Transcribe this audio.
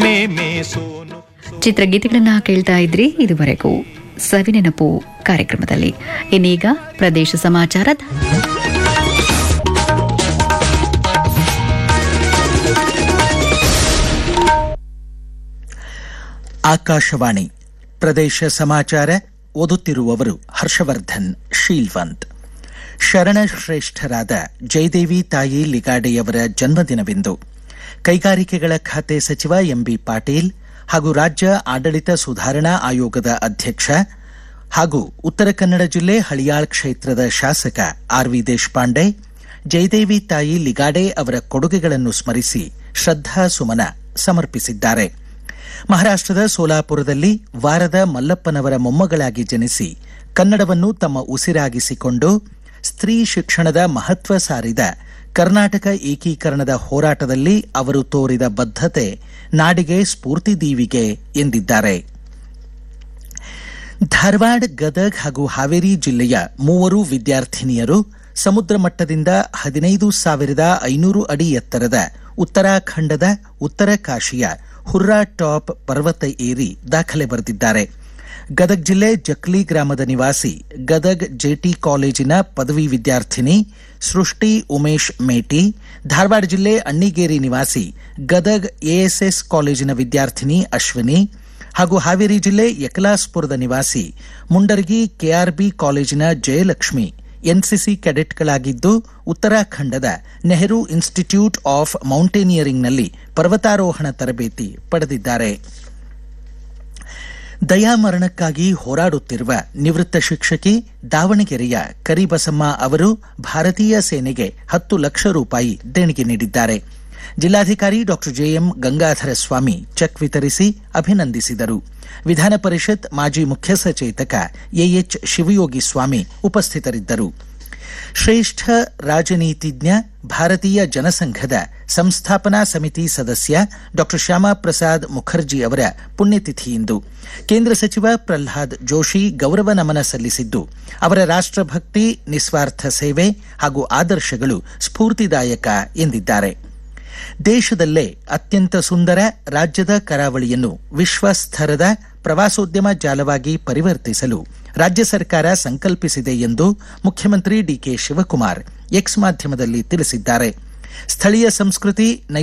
ಮೇ ಮೇ ಸೋನು ಚಿತ್ರಗೀತೆಗಳನ್ನ ಕೇಳ್ತಾ ಇದ್ರಿ ಇದುವರೆಗೂ ಸವಿನೆನಪು ಕಾರ್ಯಕ್ರಮದಲ್ಲಿ ಇನ್ನೀಗ ಪ್ರದೇಶ ಸಮಾಚಾರ ಆಕಾಶವಾಣಿ ಪ್ರದೇಶ ಸಮಾಚಾರ ಓದುತ್ತಿರುವವರು ಹರ್ಷವರ್ಧನ್ ಶೀಲ್ವಂತ್ ಶರಣಶ್ರೇಷ್ಠರಾದ ಜಯದೇವಿ ತಾಯಿ ಲಿಗಾಡೆಯವರ ಜನ್ಮದಿನವಿಂದು ಕೈಗಾರಿಕೆಗಳ ಖಾತೆ ಸಚಿವ ಎಂಬಿ ಪಾಟೀಲ್ ಹಾಗೂ ರಾಜ್ಯ ಆಡಳಿತ ಸುಧಾರಣಾ ಆಯೋಗದ ಅಧ್ಯಕ್ಷ ಹಾಗೂ ಉತ್ತರ ಕನ್ನಡ ಜಿಲ್ಲೆ ಹಳಿಯಾಳ್ ಕ್ಷೇತ್ರದ ಶಾಸಕ ಆರ್ ವಿ ದೇಶಪಾಂಡೆ ಜಯದೇವಿ ತಾಯಿ ಲಿಗಾಡೆ ಅವರ ಕೊಡುಗೆಗಳನ್ನು ಸ್ಮರಿಸಿ ಶ್ರದ್ಧಾ ಸುಮನ ಸಮರ್ಪಿಸಿದ್ದಾರೆ ಮಹಾರಾಷ್ಟ್ರದ ಸೋಲಾಪುರದಲ್ಲಿ ವಾರದ ಮಲ್ಲಪ್ಪನವರ ಮೊಮ್ಮಗಳಾಗಿ ಜನಿಸಿ ಕನ್ನಡವನ್ನು ತಮ್ಮ ಉಸಿರಾಗಿಸಿಕೊಂಡು ಸ್ತ್ರೀ ಶಿಕ್ಷಣದ ಮಹತ್ವ ಸಾರಿದ ಕರ್ನಾಟಕ ಏಕೀಕರಣದ ಹೋರಾಟದಲ್ಲಿ ಅವರು ತೋರಿದ ಬದ್ಧತೆ ನಾಡಿಗೆ ಸ್ಫೂರ್ತಿದೀವಿಗೆ ಎಂದಿದ್ದಾರೆ ಧಾರವಾಡ ಗದಗ್ ಹಾಗೂ ಹಾವೇರಿ ಜಿಲ್ಲೆಯ ಮೂವರು ವಿದ್ಯಾರ್ಥಿನಿಯರು ಸಮುದ್ರ ಮಟ್ಟದಿಂದ ಹದಿನೈದು ಸಾವಿರದ ಐನೂರು ಅಡಿ ಎತ್ತರದ ಉತ್ತರಾಖಂಡದ ಉತ್ತರ ಕಾಶಿಯ ಹುರ್ರಾ ಟಾಪ್ ಪರ್ವತ ಏರಿ ದಾಖಲೆ ಬರೆದಿದ್ದಾರೆ ಗದಗ್ ಜಿಲ್ಲೆ ಜಕ್ಲಿ ಗ್ರಾಮದ ನಿವಾಸಿ ಗದಗ್ ಜೆಟಿ ಕಾಲೇಜಿನ ಪದವಿ ವಿದ್ಯಾರ್ಥಿನಿ ಸೃಷ್ಟಿ ಉಮೇಶ್ ಮೇಟಿ ಧಾರವಾಡ ಜಿಲ್ಲೆ ಅಣ್ಣಿಗೇರಿ ನಿವಾಸಿ ಗದಗ್ ಎಎಸ್ಎಸ್ ಕಾಲೇಜಿನ ವಿದ್ಯಾರ್ಥಿನಿ ಅಶ್ವಿನಿ ಹಾಗೂ ಹಾವೇರಿ ಜಿಲ್ಲೆ ಯಕಲಾಸ್ಪುರದ ನಿವಾಸಿ ಮುಂಡರ್ಗಿ ಕೆಆರ್ಬಿ ಕಾಲೇಜಿನ ಜಯಲಕ್ಷ್ಮಿ ಎನ್ಸಿಸಿ ಕೆಡೆಟ್ಗಳಾಗಿದ್ದು ಉತ್ತರಾಖಂಡದ ನೆಹರು ಇನ್ಸ್ಟಿಟ್ಯೂಟ್ ಆಫ್ ಮೌಂಟೇನಿಯರಿಂಗ್ನಲ್ಲಿ ಪರ್ವತಾರೋಹಣ ತರಬೇತಿ ಪಡೆದಿದ್ದಾರೆ ದಯಾಮರಣಕ್ಕಾಗಿ ಹೋರಾಡುತ್ತಿರುವ ನಿವೃತ್ತ ಶಿಕ್ಷಕಿ ದಾವಣಗೆರೆಯ ಕರಿಬಸಮ್ಮ ಅವರು ಭಾರತೀಯ ಸೇನೆಗೆ ಹತ್ತು ಲಕ್ಷ ರೂಪಾಯಿ ದೇಣಿಗೆ ನೀಡಿದ್ದಾರೆ ಜಿಲ್ಲಾಧಿಕಾರಿ doctor JM Gangadhara Swamy cheque ವಿತರಿಸಿ ಅಭಿನಂದಿಸಿದರು ವಿಧಾನ ಪರಿಷತ್ ಮಾಜಿ ಮುಖ್ಯ ಸಚೇತಕ ಎಎಚ್ ಶಿವಯೋಗಿ ಸ್ವಾಮಿ ಉಪಸ್ಥಿತರಿದ್ದರು ಶ್ರೇಷ್ಠ ರಾಜನೀತಿಜ್ಞ ಭಾರತೀಯ ಜನಸಂಘದ ಸಂಸ್ಥಾಪನಾ ಸಮಿತಿ ಸದಸ್ಯ ಡಾಕ್ಟರ್ ಶ್ಯಾಮಾ ಪ್ರಸಾದ್ ಮುಖರ್ಜಿ ಅವರ ಪುಣ್ಯತಿಥಿಯಿಂದು ಕೇಂದ್ರ ಸಚಿವ ಪ್ರಹ್ಲಾದ್ ಜೋಶಿ ಗೌರವ ನಮನ ಸಲ್ಲಿಸಿದ್ದು ಅವರ ರಾಷ್ಟ್ರಭಕ್ತಿ ನಿಸ್ವಾರ್ಥ ಸೇವೆ ಹಾಗೂ ಆದರ್ಶಗಳು ಸ್ಫೂರ್ತಿದಾಯಕ ಎಂದಿದ್ದಾರೆ ದೇಶದಲ್ಲೇ ಅತ್ಯಂತ ಸುಂದರ ರಾಜ್ಯದ ಕರಾವಳಿಯನ್ನು ವಿಶ್ವಸ್ತರದ ಪ್ರವಾಸೋದ್ಯಮ ಜಾಲವಾಗಿ ಪರಿವರ್ತಿಸಲು ರಾಜ್ಯ ಸರ್ಕಾರ ಸಂಕಲ್ಪಿಸಿದೆ ಎಂದು ಮುಖ್ಯಮಂತ್ರಿ ಡಿಕೆ ಶಿವಕುಮಾರ್ ಎಕ್ಸ್ ಮಾಧ್ಯಮದಲ್ಲಿ ತಿಳಿಸಿದ್ದಾರೆ ಸ್ಥಳೀಯ ಸಂಸ್ಕೃತಿ